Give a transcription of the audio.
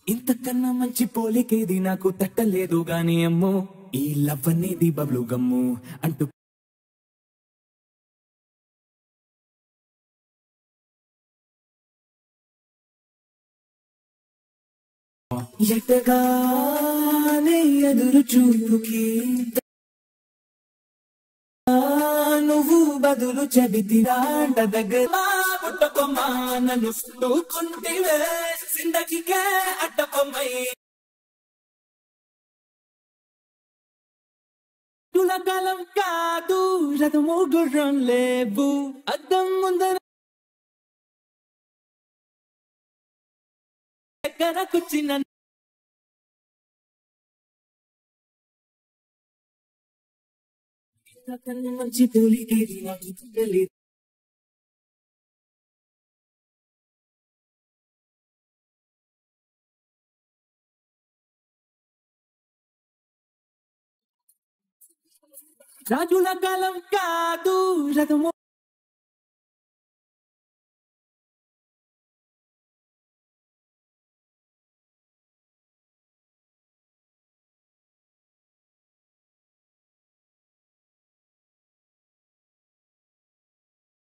ఇంతకన్నా మంచి పోలికేది నాకు తట్టలేదు గాని అమ్మో ఈ లవ్ అనేది బబ్లు గమ్ము అంటూ ఎటగానే ఎదురు చూపుకి నువ్వు బదులు చెబితిరా అంట దగ్గర పుట్టకొమ్మా నన్ను కుంటివే జిందగీకే అడ్డకొమ్మై కాలం కాదు రథము గుర్రం లేవు అద్దం ముందర ఎక్కడ కూర్చిన మంచి పోలికేది నాకు తెలియదు రాజుల కాలం కాదు రథము